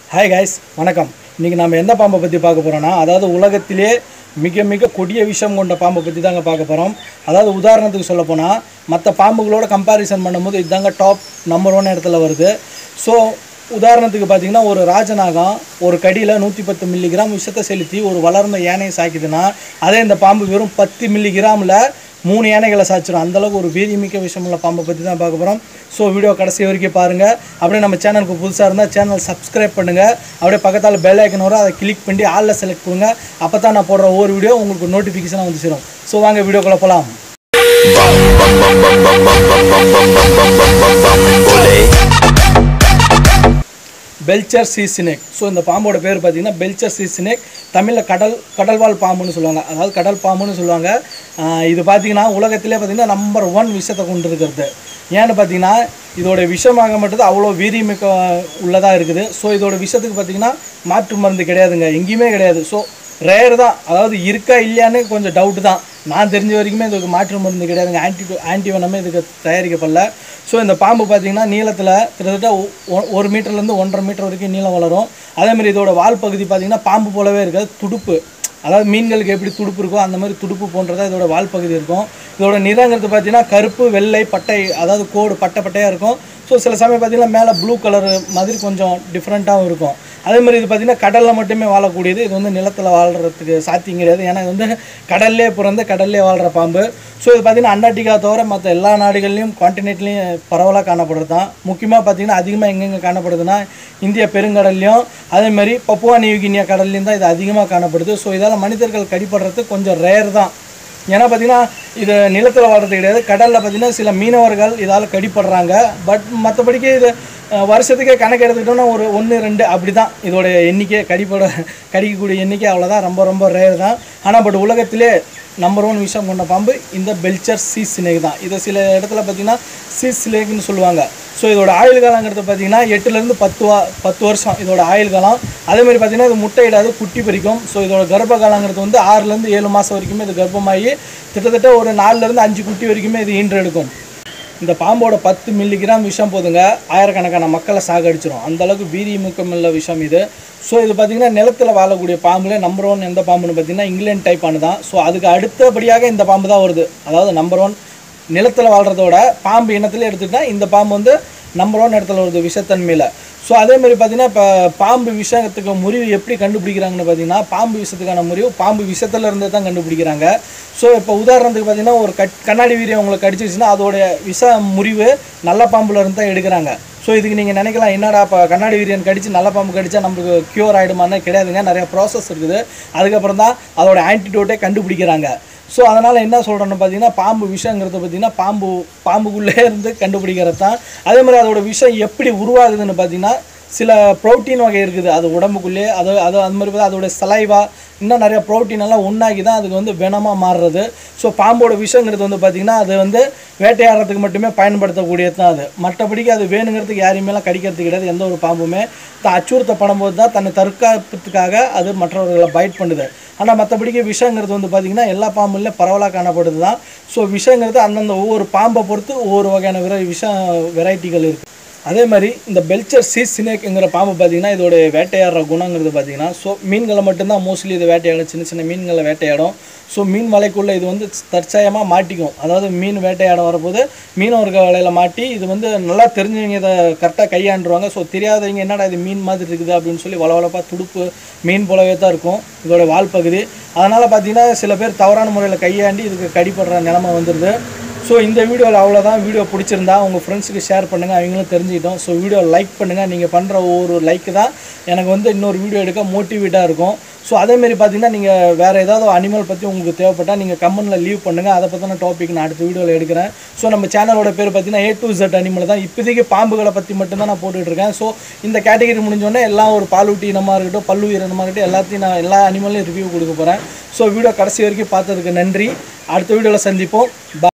Hi guys வணக்கம் இன்றைக்கி நம்ம எந்த பாம்பை பற்றி பார்க்க போகிறோம்னா அதாவது உலகத்திலே மிக மிக கொடிய விஷம் கொண்ட பாம்பை பற்றி தாங்க பார்க்க போகிறோம் அதாவது உதாரணத்துக்கு சொல்ல போனால் மற்ற பாம்புகளோட கம்பேரிசன் பண்ணும்போது இதுதாங்க டாப் நம்பர் ஒன் இடத்துல வருது ஸோ உதாரணத்துக்கு பார்த்தீங்கன்னா ஒரு ராஜநாகம் ஒரு கடியில் நூற்றி பத்து மில்லிகிராம் விஷத்தை செலுத்தி ஒரு வளர்ந்த யானையை சாக்கிதுன்னா அதே இந்த பாம்பு வெறும் பத்து மில்லிகிராமில் மூணு யானைகளை சாச்சிடும் அந்தளவுக்கு ஒரு வீரியமிக்க விஷயமுள்ள பாம்பை பற்றி தான் பார்க்க போகிறோம் ஸோ வீடியோ கடைசி வரைக்கும் பாருங்கள் அப்படியே நம்ம சேனலுக்கு புதுசாக இருந்தால் சேனல் சப்ஸ்கிரைப் பண்ணுங்கள் அப்படியே பக்கத்தால் பெல் ஐக்கன் வரும் அதை கிளிக் பண்ணி ஆளில் செலக்ட் பண்ணுங்க அப்போ தான் நான் போடுற ஒவ்வொரு வீடியோ உங்களுக்கு நோட்டிஃபிகேஷனாக வந்து சேரும் ஸோ வாங்க வீடியோக்குள்ளே போகலாம் பெல்ச்சர் சீ சினேக் ஸோ இந்த பாம்போட பேர் பார்த்தீங்கன்னா பெல்ச்சர் சீ சினேக் தமிழில் கடல் கடல்வாழ் பாம்புன்னு சொல்லுவாங்க அதாவது கடல் பாம்புன்னு சொல்லுவாங்க ஆஹ் இது பார்த்தீங்கன்னா உலகத்திலே பார்த்தீங்கன்னா நம்பர் ஒன் விஷத்தை கொண்டு இருக்கிறது ஏன்னு பார்த்தீங்கன்னா இதோட விஷமாக மட்டும் அவ்வளோ வீரியமிக்க உள்ளதாக இருக்குது ஸோ இதோட விஷத்துக்கு பார்த்தீங்கன்னா மாற்று மருந்து கிடையாதுங்க எங்கேயுமே கிடையாது ஸோ ரேர் தான் அதாவது இருக்கா இல்லையான்னு கொஞ்சம் டவுட்டு தான் நான் தெரிஞ்ச வரைக்குமே இதுக்கு மாற்று மருந்து கிடையாதுங்க ஆன்டி ஆன்டி வனமே இதுக்கு தயாரிக்கப்படல ஸோ இந்த பாம்பு பார்த்தீங்கன்னா நீளத்தில் கிட்டத்தட்ட ஒ- ஒ- ஒரு மீட்டர்லேருந்து ஒன்றரை மீட்டர் வரைக்கும் நீளம் வளரும் அதேமாதிரி இதோட வால் பகுதி பார்த்தீங்கன்னா பாம்பு போலவே இருக்காது துடுப்பு அதாவது மீன்களுக்கு எப்படி துடுப்பு இருக்கோ அந்த மாதிரி துடுப்பு போன்றதா இதோட வால் பகுதி இருக்கும் இதோட நிறங்கிறது பார்த்தீங்கன்னா கருப்பு வெள்ளை பட்டை அதாவது கோடு பட்டை பட்டையாக இருக்கும் ஸோ சில சமயம் பார்த்தீங்கன்னா மேலே ப்ளூ கலர் மாதிரி கொஞ்சம் டிஃப்ரெண்ட்டாகவும் இருக்கும் அதே மாதிரி இது பார்த்தீங்கன்னா கடலில் மட்டுமே வாழக்கூடியது இது வந்து நிலத்தில் வாழ்கிறதுக்கு சாத்தியம் கிடையாது ஏன்னா இது வந்து கடல்லே பிறந்து கடல்லே வாழ்கிற பாம்பு ஸோ இது பார்த்தீங்கன்னா அண்டார்டிகா தவிர மற்ற எல்லா நாடுகள்லையும் காண்டினென்ட்லேயும் பரவலாக காணப்படுறது தான் முக்கியமாக பார்த்தீங்கன்னா அதிகமாக எங்கெங்கே காணப்படுதுன்னா இந்திய பெருங்கடல்லையும் அதே மாதிரி பப்புவா நியூகினியா கடல்லையும் தான் இது அதிகமாக காணப்படுது ஸோ இதால் மனிதர்கள் கடிப்படுறது கொஞ்சம் ரேர் தான் ஏன்னா பார்த்தீங்கன்னா இது நிலத்தில் வாழ்றது கிடையாது கடலில் பார்த்தீங்கன்னா சில மீனவர்கள் இதால் கடிப்படுறாங்க பட் மற்றபடிக்கு இது அஹ், வருஷத்துக்கே கணக்கு எடுத்துக்கிட்டோம்னா ஒரு ஒன்று ரெண்டு அப்படி தான் இதோட எண்ணிக்கை கடிப்பட கடிக்கக்கூடிய எண்ணிக்கை அவ்வளோதான் ரொம்ப ரொம்ப ரேர் தான் ஆனால் பட் உலகத்திலே நம்பர் ஒன் விஷம் கொண்ட பாம்பு இந்த பெல்ச்சர் சீ சினேக் தான் இதை சில இடத்துல பார்த்தீங்கன்னா சீ சிலேக்னு சொல்லுவாங்க ஸோ இதோட ஆயுள் காலங்கிறது பார்த்தீங்கன்னா எட்டுலேருந்து பத்து வா பத்து வருஷம் இதோட ஆயுள் காலம் அதே மாதிரி பார்த்தீங்கன்னா இது முட்டையிடாது குட்டி பறிக்கும் ஸோ இதோட கர்ப்ப காலங்கிறது வந்து ஆறுலேருந்து ஏழு மாதம் வரைக்குமே இது கர்ப்பமாகி கிட்டத்தட்ட ஒரு நாலுலேருந்து அஞ்சு குட்டி வரைக்குமே இது ஈன்று எடுக்கும் இந்த பாம்போட பத்து மில்லிகிராம் விஷம் போதுங்க ஆயிரக்கணக்கான மக்களை சாகடிச்சிரும் அந்த அளவுக்கு வீரியமுக்கமுள்ள விஷம் இது ஸோ இது பார்த்தீங்கன்னா நிலத்தில் வாழக்கூடிய பாம்புல நம்பர் ஒன் எந்த பாம்புன்னு பார்த்தீங்கன்னா இங்கிலாந்து டைப்பானு தான் ஸோ அதுக்கு அடுத்தபடியாக இந்த பாம்பு தான் வருது அதாவது நம்பர் ஒன் நிலத்தில் வாழ்கிறதோட பாம்பு இனத்துல எடுத்துக்கிட்டா இந்த பாம்பு வந்து நம்பர் ஒன் இடத்துல வருது விஷத்தன்மையில் ஸோ அதே மாதிரி பார்த்தீங்கன்னா இப்போ பாம்பு விஷத்துக்கு முறிவு எப்படி கண்டுபிடிக்கிறாங்கன்னு பார்த்தீங்கன்னா பாம்பு விஷத்துக்கான முறிவு பாம்பு விஷத்துல இருந்து தான் கண்டுபிடிக்கிறாங்க ஸோ இப்போ உதாரணத்துக்கு பார்த்தீங்கன்னா ஒரு கட் கண்ணாடி வீரியம் உங்களுக்கு கடிச்சிச்சுன்னா அதோட விஷ முறிவு நல்ல பாம்புல இருந்து தான் எடுக்கிறாங்க ஸோ இதுக்கு நீங்கள் நினைக்கலாம் என்னடா இப்போ கண்ணாடி வீரியன் கடிச்சு நல்ல பாம்பு கடிச்சா நம்மளுக்கு க்யூர் ஆகிடுமான்னு கிடையாதுங்க நிறைய ப்ராசஸ் இருக்குது அதுக்கப்புறம் தான் அதோட ஆன்டிடோட்டே கண்டுபிடிக்கிறாங்க ஸோ அதனால் என்ன சொல்கிறேன்னு பார்த்தீங்கன்னா பாம்பு விஷங்கிறது பார்த்தீங்கன்னா பாம்பு பாம்புக்குள்ளே இருந்து கண்டுபிடிக்கிறது தான் அதே மாதிரி அதோட விஷம் எப்படி உருவாகுதுன்னு பார்த்தீங்கன்னா சில புரோட்டீன் வகை இருக்குது அது உடம்புக்குள்ளே அது அது அது மாதிரி பார்த்தா அதோட சலைவா இன்னும் நிறைய புரோட்டீன் எல்லாம் ஒன்றாகி தான் அதுக்கு வந்து வெனமாக மாறுறது ஸோ பாம்போட விஷங்கிறது வந்து பார்த்திங்கன்னா அது வந்து வேட்டையாடுறதுக்கு மட்டுமே பயன்படுத்தக்கூடியது தான் அது மற்றபடிக்கு அது வேணுங்கிறதுக்கு யாரையுமேலாம் கடிக்கிறது கிடையாது எந்த ஒரு பாம்புமே தான் அச்சுறுத்தப்படும் போது தான் தன்னை தற்காப்புக்காக அது மற்றவர்களை பைட் பண்ணுது ஆனால் மற்றபடிக்கு விஷங்கிறது வந்து பார்த்திங்கன்னா எல்லா பாம்புலையும் பரவலாக காணப்படுது தான் ஸோ விஷங்கிறது அந்தந்த ஒவ்வொரு பாம்பை பொறுத்து ஒவ்வொரு வகையான விர விஷ வெரைட்டிகள் இருக்குது அதே மாதிரி இந்த பெல்ச்சர் சீ சினேக்குங்கிற பாம்பு பார்த்தீங்கன்னா இதோட வேட்டையாடுற குணங்கிறது பார்த்தீங்கன்னா ஸோ மீன்களை மட்டும்தான் மோஸ்ட்லி இது வேட்டையாடும் சின்ன சின்ன மீன்களை வேட்டையாடும் ஸோ மீன் வலைக்குள்ளே இது வந்து தற்சயமாக மாட்டிக்கும் அதாவது மீன் வேட்டையாட வரப்போது மீனவர்கள் வலையில் மாட்டி இது வந்து நல்லா தெரிஞ்சவங்க இதை கரெக்டாக கையாண்டுருவாங்க ஸோ தெரியாதவங்க என்னடா இது மீன் மாதிரி இருக்குது அப்படின்னு சொல்லி வளவளப்பாக துடுப்பு மீன் போலவே தான் இருக்கும் இதோட வால் பகுதி அதனால் பார்த்தீங்கன்னா சில பேர் தவறான முறையில் கையாண்டி இதுக்கு கடிப்படுற நிலமை வந்துடுது ஸோ இந்த வீடியோவில் அவ்வளோதான் வீடியோ பிடிச்சிருந்தா உங்கள் ஃப்ரெண்ட்ஸுக்கு ஷேர் பண்ணுங்கள் அவங்களும் தெரிஞ்சுக்கிட்டோம் ஸோ வீடியோ லைக் பண்ணுங்கள் நீங்கள் பண்ணுற ஒவ்வொரு லைக்கு தான் எனக்கு வந்து இன்னொரு வீடியோ எடுக்க மோட்டிவேட்டாக இருக்கும் ஸோ அதேமாரி பார்த்தீங்கன்னா நீங்கள் வேறு ஏதாவது அனிமல் பற்றி உங்களுக்கு தேவைப்பட்டால் நீங்கள் கமெண்ட்டில் லீவ் பண்ணுங்கள் அதை பற்றின டாபிக் நான் அடுத்த வீடியோவில் எடுக்கிறேன் ஸோ நம்ம சேனலோட பேர் பார்த்தீங்கன்னா ஏ டு Z அனிமல் தான் இப்போதைக்கு பாம்புகளை பற்றி மட்டும்தான் நான் போட்டுட்டு இருக்கேன் ஸோ இந்த கேட்டகரி முடிஞ்சோடனே எல்லாம் ஒரு பாலூட்டி இனமாக இருக்கட்டும் பல்லு இனமாக இருக்கட்டும் எல்லாத்தையும் நான் எல்லா அனிமலையும் ரிவ்யூ கொடுக்க போகிறேன் ஸோ வீடியோ கடைசி வரைக்கும் பார்த்ததுக்கு நன்றி அடுத்த வீடியோவில் சந்திப்போம் Bye.